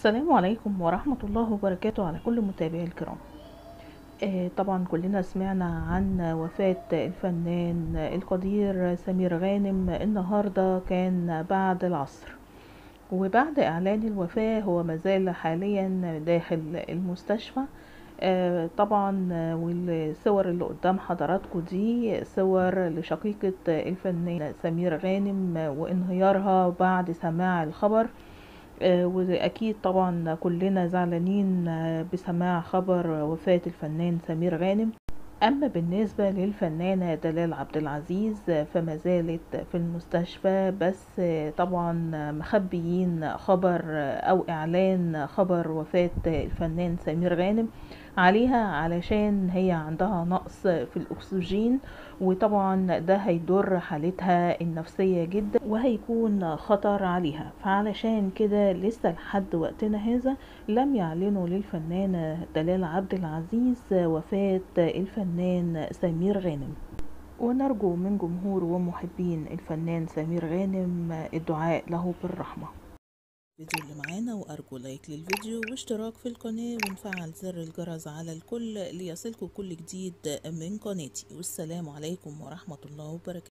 السلام عليكم ورحمة الله وبركاته على كل متابعي الكرام آه، طبعا كلنا سمعنا عن وفاة الفنان القدير سمير غانم النهاردة كان بعد العصر وبعد إعلان الوفاة هو مازال حاليا داخل المستشفى آه، طبعا آه، والصور اللي قدام حضراتكم دي صور لشقيقة الفنان سمير غانم آه، وانهيارها بعد سماع الخبر آه، واكيد طبعا كلنا زعلانين آه، بسماع خبر وفاة الفنان سمير غانم اما بالنسبة للفنانة دلال عبد العزيز آه، فما زالت في المستشفى بس آه، طبعا آه، مخبيين خبر آه، او اعلان خبر وفاة آه، الفنان سمير غانم عليها علشان هي عندها نقص في الاكسجين وطبعا ده هيضر حالتها النفسية جدا وهيكون خطر عليها فعلشان كده لسه لحد وقتنا هذا لم يعلنوا للفنانة دلال عبد العزيز وفاة الفنان سمير غانم ونرجو من جمهور ومحبين الفنان سمير غانم الدعاء له بالرحمة الفيديو اللي معانا وأرجو لايك للفيديو واشتراك في القناة ونفعل زر الجرس على الكل ليصلكم كل جديد من قناتي والسلام عليكم ورحمة الله وبركاته